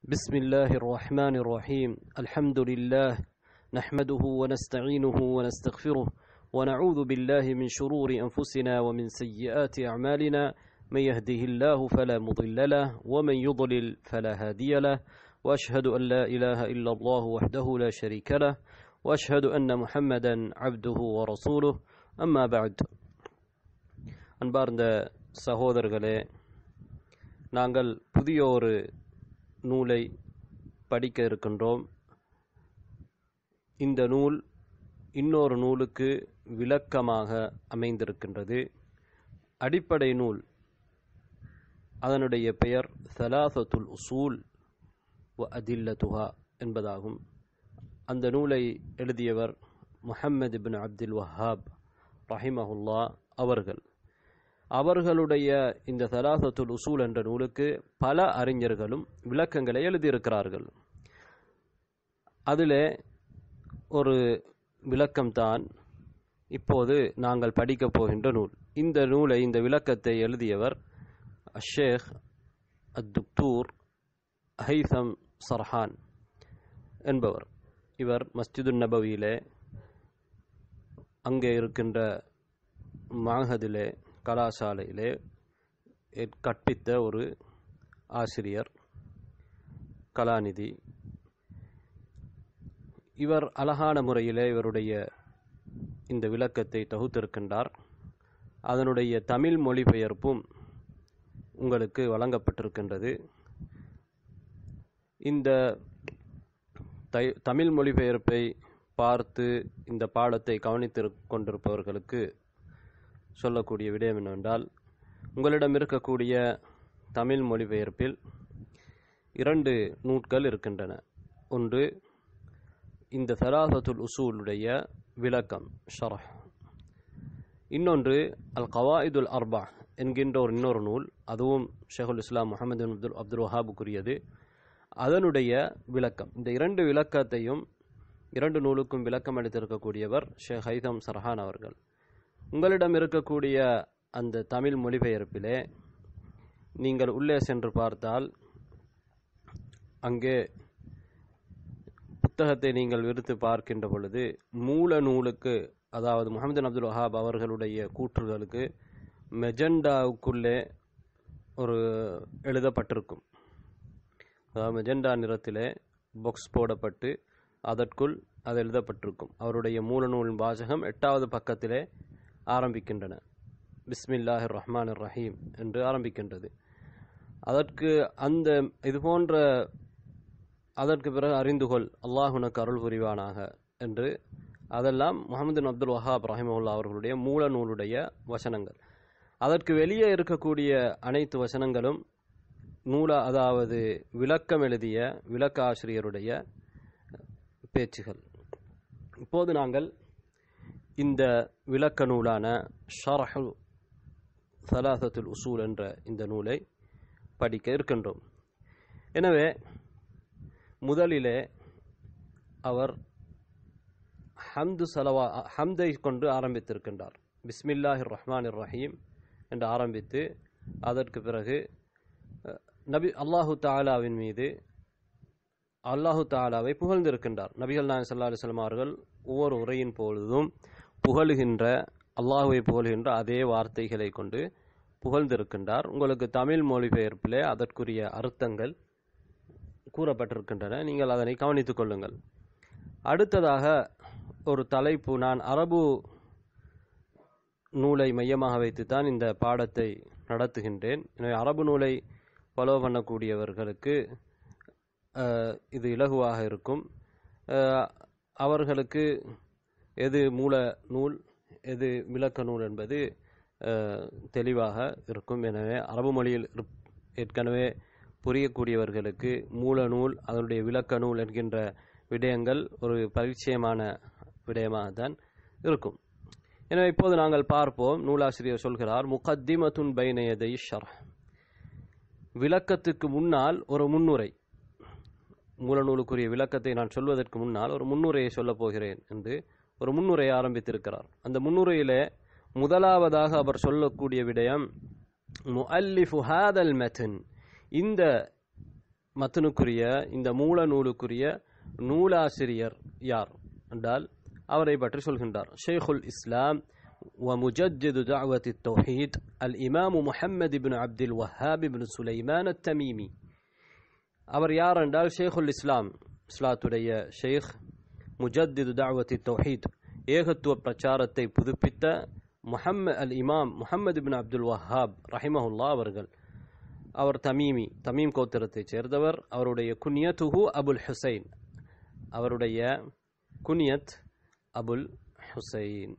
بسم الله الرحمن الرحيم الحمد لله نحمده ونستعينه ونستغفره ونعوذ بالله من شرور انفسنا ومن سيئات اعمالنا من يهده الله فلا مضل له ومن يضلل فلا هادي له واشهد ان لا اله الا الله وحده لا شريك له واشهد ان محمدا عبده ورسوله اما بعد அன்பார்ந்த சகோதரர்களே நாங்கள் புதிய ஒரு நூலை படிக்க இருக்கின்றோம் இந்த நூல் இன்னொரு நூலுக்கு விளக்கமாக அமைந்திருக்கின்றது அடிப்படை நூல் அதனுடைய பெயர் சலாசத்துல் உசூல் வ அதில்லத்துஹா என்பதாகும் அந்த நூலை எழுதியவர் முஹம்மது பின் அப்துல் வஹாப் ரஹிமஹுல்லா அவர்கள் அவர்களுடைய இந்த சலாசத்துல் உசூல் என்ற நூலுக்கு பல அறிஞர்களும் விளக்கங்களை எழுதியிருக்கிறார்கள் அதில் ஒரு விளக்கம்தான் இப்போது நாங்கள் படிக்கப் போகின்ற நூல் இந்த நூலை இந்த விளக்கத்தை எழுதியவர் அஷேக் அத்துக்தூர் ஹைசம் சர்ஹான் என்பவர் இவர் மஸ்ஜிது நபவியிலே அங்கே இருக்கின்ற மாகதிலே கலாசாலையிலே கற்பித்த ஒரு ஆசிரியர் கலாநிதி இவர் அழகான முறையிலே இவருடைய இந்த விளக்கத்தை தொகுத்திருக்கின்றார் அதனுடைய தமிழ் மொழிபெயர்ப்பும் உங்களுக்கு வழங்கப்பட்டிருக்கின்றது இந்த தை தமிழ் மொழிபெயர்ப்பை பார்த்து இந்த பாடத்தை கவனித்து கொண்டிருப்பவர்களுக்கு சொல்லக்கூடிய விடயம் என்னவென்றால் உங்களிடம் இருக்கக்கூடிய தமிழ் மொழிபெயர்ப்பில் இரண்டு நூட்கள் இருக்கின்றன ஒன்று இந்த சலாசத்துல் உசூலுடைய விளக்கம் ஷரஹ் இன்னொன்று அல் கவாயிதுல் அர்பா என்கின்ற ஒரு இன்னொரு நூல் அதுவும் ஷேகுல் இஸ்லாம் முகமது அப்துல் அப்துல் வஹாபுக்குரியது அதனுடைய விளக்கம் இந்த இரண்டு விளக்கத்தையும் இரண்டு நூலுக்கும் விளக்கம் அளித்திருக்கக்கூடியவர் ஷேக் ஹைதம் சர்ஹான் அவர்கள் உங்களிடம் இருக்கக்கூடிய அந்த தமிழ் மொழிபெயர்ப்பிலே நீங்கள் உள்ளே சென்று பார்த்தால் அங்கே புத்தகத்தை நீங்கள் விருத்து பார்க்கின்ற பொழுது மூல நூலுக்கு அதாவது முகமது அப்துல் வஹாப் அவர்களுடைய கூற்றுகளுக்கு மெஜெண்டாவுக்குள்ளே ஒரு எழுதப்பட்டிருக்கும் அதாவது மெஜெண்டா நிறத்திலே பாக்ஸ் போடப்பட்டு அதற்குள் அது எழுதப்பட்டிருக்கும் அவருடைய மூல நூலின் வாசகம் எட்டாவது பக்கத்திலே ஆரம்பிக்கின்றன பிஸ்மில்லாஹ் ரஹ்மான் ரஹீம் என்று ஆரம்பிக்கின்றது அதற்கு அந்த இது போன்ற அதற்கு பிறகு அறிந்து கொள் அல்லாஹ் உனக்கு அருள் புரிவானாக என்று அதெல்லாம் முகமது அப்துல் வஹாப் ரஹிமவுல்லா அவர்களுடைய மூல நூலுடைய வசனங்கள் அதற்கு வெளியே இருக்கக்கூடிய அனைத்து வசனங்களும் நூல அதாவது விளக்கம் எழுதிய விளக்க ஆசிரியருடைய பேச்சுகள் இப்போது நாங்கள் இந்த விளக்க நூலான ஷரஹு சலாசத்துல் உசூல் என்ற இந்த நூலை படிக்க இருக்கின்றோம் எனவே முதலிலே அவர் ஹம்து சலவா ஹம்தை கொண்டு ஆரம்பித்திருக்கின்றார் பிஸ்மில்லாஹிர் ரஹ்மான் ரஹீம் என்று ஆரம்பித்து அதற்கு பிறகு நபி அல்லாஹு தாலாவின் மீது அல்லாஹு தாலாவை புகழ்ந்திருக்கின்றார் நபிகள் நாயன் சல்லா அலுவலம் அவர்கள் ஒவ்வொரு உரையின் பொழுதும் புகழுகின்ற அல்லாஹுவை புகழ்கின்ற அதே வார்த்தைகளை கொண்டு புகழ்ந்திருக்கின்றார் உங்களுக்கு தமிழ் மொழிபெயர்ப்பிலே அதற்குரிய அர்த்தங்கள் கூறப்பட்டிருக்கின்றன நீங்கள் அதனை கவனித்துக் கொள்ளுங்கள் அடுத்ததாக ஒரு தலைப்பு நான் அரபு நூலை மையமாக வைத்துத்தான் இந்த பாடத்தை நடத்துகின்றேன் எனவே அரபு நூலை ஃபாலோ பண்ணக்கூடியவர்களுக்கு இது இலகுவாக இருக்கும் அவர்களுக்கு எது மூல நூல் எது விளக்க நூல் என்பது தெளிவாக இருக்கும் எனவே அரபு மொழியில் ஏற்கனவே புரியக்கூடியவர்களுக்கு மூல நூல் அதனுடைய விளக்க நூல் என்கின்ற விடயங்கள் ஒரு பரிச்சயமான விடயமாகத்தான் இருக்கும் எனவே இப்போது நாங்கள் பார்ப்போம் நூலாசிரியர் சொல்கிறார் முகத்திமத்துன் பைனயதை ஷர் விளக்கத்துக்கு முன்னால் ஒரு முன்னுரை மூலநூலுக்குரிய விளக்கத்தை நான் சொல்வதற்கு முன்னால் ஒரு முன்னுரையை சொல்லப் போகிறேன் என்று ஒரு முன்னுரையை ஆரம்பித்திருக்கிறார் அந்த முன்னுரையிலே முதலாவதாக அவர் சொல்லக்கூடிய விடயம் முஅல்லிஃபு ஹாதல் மெத்தன் இந்த மத்தனுக்குரிய இந்த மூல நூலுக்குரிய நூலாசிரியர் யார் என்றால் அவரை பற்றி சொல்கின்றார் ஷேகுல் இஸ்லாம் ومجدد دعوة التوحيد الإمام محمد بن عبد الوهاب بن سليمان التميمي அவர் யார் என்றால் ஷேகுல் இஸ்லாம் இஸ்லாத்துடைய ஷேக் முஜத்திது தாவத்தி தௌஹீத் ஏகத்துவ பிரச்சாரத்தை புதுப்பித்த முஹம்ம அல் இமாம் முஹம்மது பின் அப்துல் வஹாப் ரஹிமஹுல்லா அவர்கள் அவர் தமீமி தமீம் கோத்திரத்தைச் சேர்ந்தவர் அவருடைய குனியத்துஹு அபுல் ஹுசைன் அவருடைய குனியத் அபுல் ஹுசைன்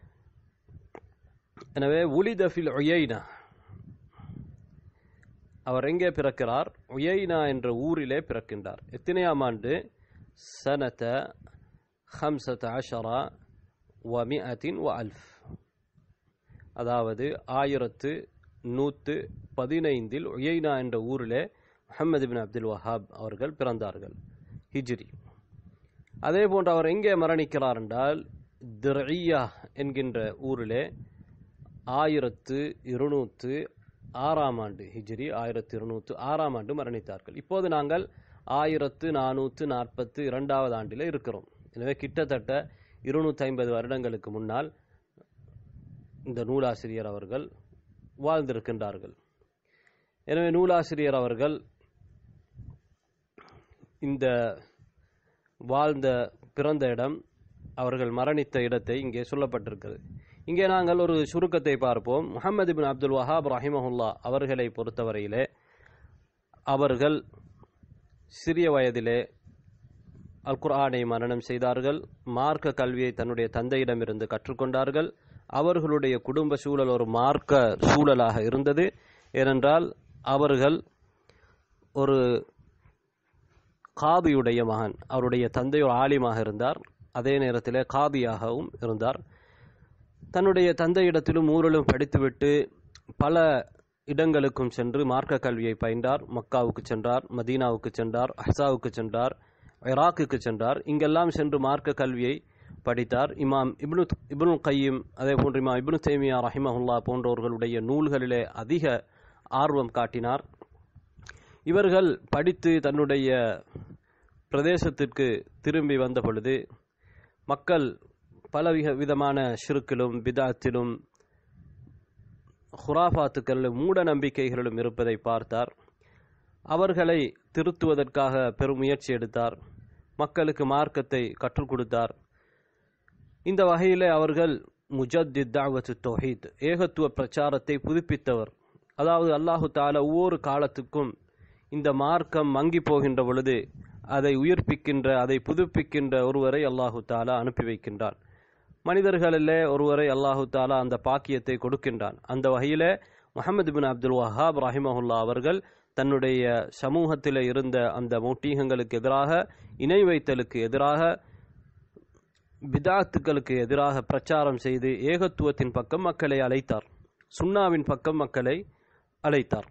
எனவே உலித ஃபில் உயைனா அவர் எங்கே பிறக்கிறார் உயைனா என்ற ஊரிலே பிறக்கின்றார் எத்தனையாம் ஆண்டு சனத ஹம்சத் அஷரா வ மிஅத்தின் வ அல்ஃப் அதாவது ஆயிரத்து நூற்று பதினைந்தில் உயைனா என்ற ஊரிலே முஹம்மது பின் அப்துல் வஹாப் அவர்கள் பிறந்தார்கள் ஹிஜ்ரி அதே போன்று அவர் எங்கே மரணிக்கிறார் என்றால் திர்இயா என்கின்ற ஊரிலே ஆயிரத்து இருநூற்று ஆறாம் ஆண்டு ஹிஜ்ரி ஆயிரத்து இருநூற்று ஆறாம் ஆண்டு மரணித்தார்கள் இப்போது நாங்கள் ஆயிரத்து நானூற்று நாற்பத்து இரண்டாவது ஆண்டில் இருக்கிறோம் எனவே கிட்டத்தட்ட இருநூற்றி ஐம்பது வருடங்களுக்கு முன்னால் இந்த நூலாசிரியர் அவர்கள் வாழ்ந்திருக்கின்றார்கள் எனவே நூலாசிரியர் அவர்கள் இந்த வாழ்ந்த பிறந்த இடம் அவர்கள் மரணித்த இடத்தை இங்கே சொல்லப்பட்டிருக்கிறது இங்கே நாங்கள் ஒரு சுருக்கத்தை பார்ப்போம் முஹம்மது பின் அப்துல் வஹாப் ரஹிமஹுல்லா அவர்களை பொறுத்தவரையிலே அவர்கள் சிறிய வயதிலே அல் குர்ஆனை மரணம் செய்தார்கள் மார்க்க கல்வியை தன்னுடைய தந்தையிடமிருந்து கற்றுக்கொண்டார்கள் அவர்களுடைய குடும்ப சூழல் ஒரு மார்க்க சூழலாக இருந்தது ஏனென்றால் அவர்கள் ஒரு காதியுடைய மகன் அவருடைய தந்தை ஒரு ஆலிமாக இருந்தார் அதே நேரத்தில் காதியாகவும் இருந்தார் தன்னுடைய தந்தையிடத்திலும் ஊரிலும் படித்துவிட்டு பல இடங்களுக்கும் சென்று மார்க்க கல்வியை பயின்றார் மக்காவுக்கு சென்றார் மதீனாவுக்கு சென்றார் அஹ்சாவுக்கு சென்றார் இராக்குக்கு சென்றார் இங்கெல்லாம் சென்று மார்க்க கல்வியை படித்தார் இமாம் இப்னு இப்னு கையும் அதே போன்று இமாம் இப்னு தேமியா ரஹிமஹுல்லா போன்றவர்களுடைய நூல்களிலே அதிக ஆர்வம் காட்டினார் இவர்கள் படித்து தன்னுடைய பிரதேசத்திற்கு திரும்பி வந்த பொழுது மக்கள் பல விதமான ஷிருக்கிலும் பிதாத்திலும் ஹுராஃபாத்துக்களிலும் மூட நம்பிக்கைகளிலும் இருப்பதை பார்த்தார் அவர்களை திருத்துவதற்காக பெரும் முயற்சி எடுத்தார் மக்களுக்கு மார்க்கத்தை கற்றுக் கொடுத்தார் இந்த வகையிலே அவர்கள் முஜத்தித் தாவத்து தௌஹீத் ஏகத்துவ பிரச்சாரத்தை புதுப்பித்தவர் அதாவது அல்லாஹு தாலா ஒவ்வொரு காலத்துக்கும் இந்த மார்க்கம் மங்கி போகின்ற பொழுது அதை உயிர்ப்பிக்கின்ற அதை புதுப்பிக்கின்ற ஒருவரை அல்லாஹு தாலா அனுப்பி வைக்கின்றான் மனிதர்களிலே ஒருவரை அல்லாஹு தாலா அந்த பாக்கியத்தை கொடுக்கின்றான் அந்த வகையிலே முகமது பின் அப்துல் வஹாப் ரஹிமஹுல்லா அவர்கள் தன்னுடைய சமூகத்தில் இருந்த அந்த மௌட்டீகங்களுக்கு எதிராக இணை வைத்தலுக்கு எதிராக பிதாத்துக்களுக்கு எதிராக பிரச்சாரம் செய்து ஏகத்துவத்தின் பக்கம் மக்களை அழைத்தார் சுன்னாவின் பக்கம் மக்களை அழைத்தார்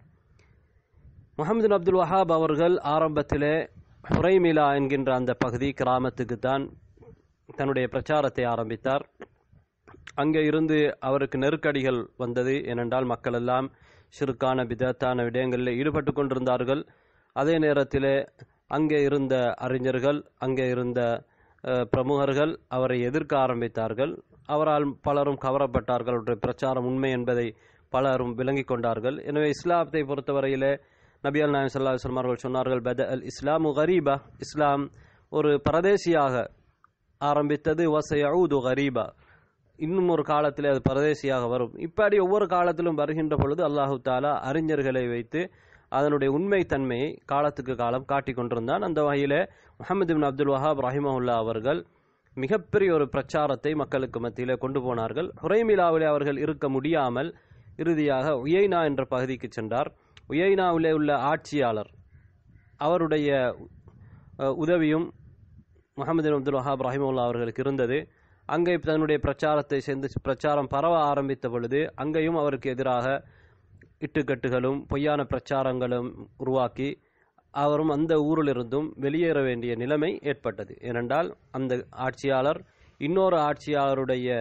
முகமது அப்துல் வஹாப் அவர்கள் ஆரம்பத்திலே ஹுரைமிலா என்கின்ற அந்த பகுதி கிராமத்துக்கு தான் தன்னுடைய பிரச்சாரத்தை ஆரம்பித்தார் அங்கே இருந்து அவருக்கு நெருக்கடிகள் வந்தது ஏனென்றால் மக்கள் எல்லாம் சிறுக்கான விதத்தான விடயங்களில் ஈடுபட்டு கொண்டிருந்தார்கள் அதே நேரத்தில் அங்கே இருந்த அறிஞர்கள் அங்கே இருந்த பிரமுகர்கள் அவரை எதிர்க்க ஆரம்பித்தார்கள் அவரால் பலரும் கவரப்பட்டார்கள் அவருடைய பிரச்சாரம் உண்மை என்பதை பலரும் விளங்கிக் கொண்டார்கள் எனவே இஸ்லாத்தை பொறுத்தவரையிலே நபி அல் நாயம் சல்லா வல்லம் அவர்கள் சொன்னார்கள் பத அல் இஸ்லாமு கரீபா இஸ்லாம் ஒரு பரதேசியாக ஆரம்பித்தது வசயவுது கரீபா இன்னும் ஒரு காலத்தில் அது பரதேசியாக வரும் இப்படி ஒவ்வொரு காலத்திலும் வருகின்ற பொழுது அல்லாஹு தாலா அறிஞர்களை வைத்து அதனுடைய உண்மை தன்மையை காலத்துக்கு காலம் காட்டி கொண்டிருந்தான் அந்த வகையில் முகமது பின் அப்துல் வஹாப் ரஹிமஹுல்லா அவர்கள் மிகப்பெரிய ஒரு பிரச்சாரத்தை மக்களுக்கு மத்தியிலே கொண்டு போனார்கள் ஹுரைமிலாவிலே அவர்கள் இருக்க முடியாமல் இறுதியாக உயைனா என்ற பகுதிக்கு சென்றார் உயைனாவிலே உள்ள ஆட்சியாளர் அவருடைய உதவியும் முகமது அப்துல் வஹாப் ரஹிமுல்லா அவர்களுக்கு இருந்தது அங்கே தன்னுடைய பிரச்சாரத்தை சேர்ந்து பிரச்சாரம் பரவ ஆரம்பித்த பொழுது அங்கேயும் அவருக்கு எதிராக இட்டுக்கட்டுகளும் பொய்யான பிரச்சாரங்களும் உருவாக்கி அவரும் அந்த ஊரிலிருந்தும் வெளியேற வேண்டிய நிலைமை ஏற்பட்டது ஏனென்றால் அந்த ஆட்சியாளர் இன்னொரு ஆட்சியாளருடைய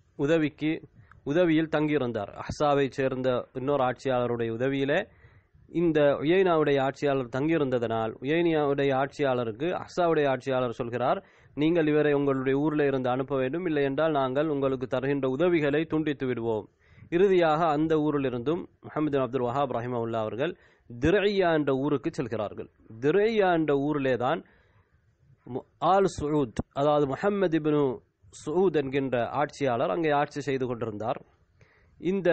உதவிக்கு உதவியில் தங்கியிருந்தார் அஹ்சாவை சேர்ந்த இன்னொரு ஆட்சியாளருடைய உதவியிலே இந்த உயைனாவுடைய ஆட்சியாளர் தங்கியிருந்ததனால் உயைனியாவுடைய ஆட்சியாளருக்கு அஹ்ஸாவுடைய ஆட்சியாளர் சொல்கிறார் நீங்கள் இவரை உங்களுடைய ஊரில் இருந்து அனுப்ப வேண்டும் இல்லை என்றால் நாங்கள் உங்களுக்கு தருகின்ற உதவிகளை துண்டித்து விடுவோம் இறுதியாக அந்த ஊரிலிருந்தும் முஹம்மது பின் அப்துல் வஹாப் ரஹிமவுல்லா அவர்கள் திரையா என்ற ஊருக்கு செல்கிறார்கள் திரையா என்ற ஊரிலே தான் மு- ஆல் சுஊத் அதாவது முஹம்மது இப்னு சுஊத் என்கின்ற ஆட்சியாளர் அங்கே ஆட்சி செய்து கொண்டிருந்தார் இந்த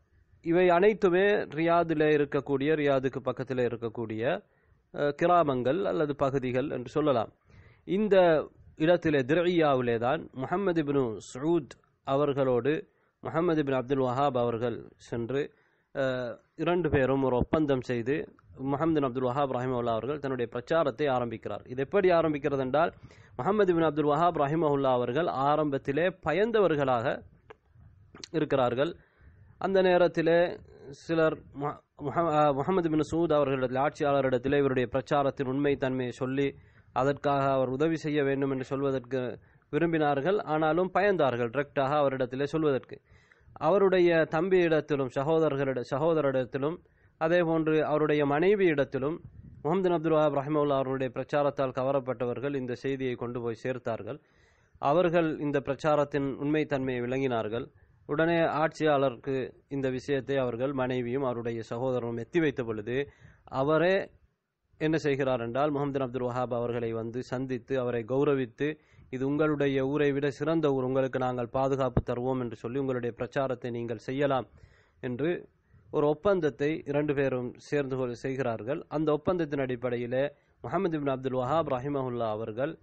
இவை அனைத்துமே ரியாதில் இருக்கக்கூடிய ரியாதுக்கு பக்கத்தில் இருக்கக்கூடிய அஹ், கிராமங்கள் அல்லது பகுதிகள் என்று சொல்லலாம் இந்த இடத்திலே திரையாவிலே தான் முஹம்மது இப்னு சூத் அவர்களோடு முஹம்மது பின் அப்துல் வஹாப் அவர்கள் சென்று அஹ், இரண்டு பேரும் ஒரு ஒப்பந்தம் செய்து முஹம்மது பின் அப்துல் வஹாப் ரஹிமவுல்லா அவர்கள் தன்னுடைய பிரச்சாரத்தை ஆரம்பிக்கிறார் இது எப்படி ஆரம்பிக்கிறது என்றால் முஹம்மது பின் அப்துல் வஹாப் ரஹிமவுல்லா அவர்கள் ஆரம்பத்திலே பயந்தவர்களாக இருக்கிறார்கள் அந்த நேரத்திலே சிலர் முஹ- முஹ- அஹ் முஹம்மது பின் சூத் அவர்களிடத்தில் ஆட்சியாளரிடத்திலே இவருடைய பிரச்சாரத்தின் உண்மை தன்மையை சொல்லி அதற்காக அவர் உதவி செய்ய வேண்டும் என்று சொல்வதற்கு விரும்பினார்கள் ஆனாலும் பயந்தார்கள் டிரெக்டாக அவரிடத்திலே சொல்வதற்கு அவருடைய தம்பியிடத்திலும் சகோதரர்களிட சகோதரிடத்திலும் அதே போன்று அவருடைய மனைவியிடத்திலும் முகமது பின் அப்துல் வஹாப் ரஹிமவுல்லா அவருடைய பிரச்சாரத்தால் கவரப்பட்டவர்கள் இந்த செய்தியை கொண்டு போய் சேர்த்தார்கள் அவர்கள் இந்த பிரச்சாரத்தின் உண்மைத்தன்மையை விளங்கினார்கள் உடனே ஆட்சியாளருக்கு இந்த விஷயத்தை அவர்கள் மனைவியும் அவருடைய சகோதரனும் எத்தி வைத்த பொழுது அவரே என்ன செய்கிறார் என்றால் முகமது பின் அப்துல் வஹாப் அவர்களை வந்து சந்தித்து அவரை கௌரவித்து இது உங்களுடைய ஊரை விட சிறந்த ஊர் உங்களுக்கு நாங்கள் பாதுகாப்பு தருவோம் என்று சொல்லி உங்களுடைய பிரச்சாரத்தை நீங்கள் செய்யலாம் என்று ஒரு ஒப்பந்தத்தை இரண்டு பேரும் சேர்ந்து கொள்- செய்கிறார்கள் அந்த ஒப்பந்தத்தின் அடிப்படையிலே முகமது பின் அப்துல் வஹாப் ரஹிமஹுல்லா அவர்கள்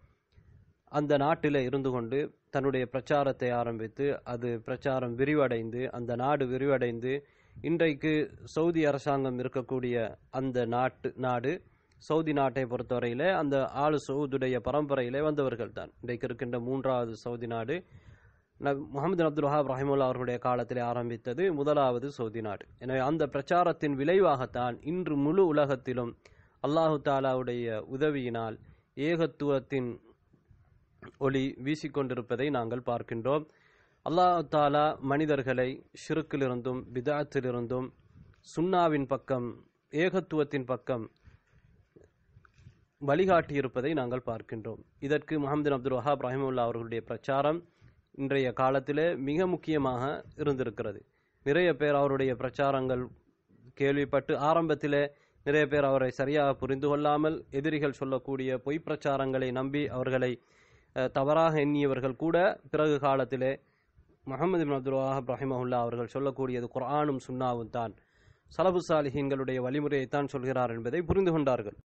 அந்த நாட்டிலே இருந்து கொண்டு தன்னுடைய பிரச்சாரத்தை ஆரம்பித்து அது பிரச்சாரம் விரிவடைந்து அந்த நாடு விரிவடைந்து இன்றைக்கு சவுதி அரசாங்கம் இருக்கக்கூடிய அந்த நாட்டு நாடு சவுதி நாட்டை பொறுத்தவரையிலே அந்த ஆளு சவுதுடைய பரம்பரையிலே வந்தவர்கள் தான் இன்றைக்கு இருக்கின்ற மூன்றாவது சவுதி நாடு நபி- முகமது அப்துல் வஹாப் ரஹிமுல்லா அவர்களுடைய காலத்திலே ஆரம்பித்தது முதலாவது சவுதி நாடு எனவே அந்த பிரச்சாரத்தின் விளைவாகத்தான் இன்று முழு உலகத்திலும் அல்லாஹு தாலாவுடைய உதவியினால் ஏகத்துவத்தின் ஒளி வீசிக்கொண்டிருப்பதை நாங்கள் பார்க்கின்றோம் அல்லாஹ் தாலா மனிதர்களை ஷிருக்கிலிருந்தும் பிதாத்திலிருந்தும் சுன்னாவின் பக்கம் ஏகத்துவத்தின் பக்கம் வழிகாட்டியிருப்பதை நாங்கள் பார்க்கின்றோம் இதற்கு முகமது அப்துல் வஹாப் ரஹிமுல்லா அவர்களுடைய பிரச்சாரம் இன்றைய காலத்திலே மிக முக்கியமாக இருந்திருக்கிறது நிறைய பேர் அவருடைய பிரச்சாரங்கள் கேள்விப்பட்டு ஆரம்பத்திலே நிறைய பேர் அவரை சரியாக புரிந்து கொள்ளாமல் எதிரிகள் சொல்லக்கூடிய பொய் பிரச்சாரங்களை நம்பி அவர்களை அஹ், தவறாக எண்ணியவர்கள் கூட பிறகு காலத்திலே முகமது பின் அப்துல் வஹாப் ரஹிமஹுல்லா அவர்கள் சொல்லக்கூடியது குர்ஆனும் சுன்னாவும் தான் சலபு சாலிஹீன்களுடைய வழிமுறையைத்தான் சொல்கிறார் என்பதை புரிந்து கொண்டார்கள்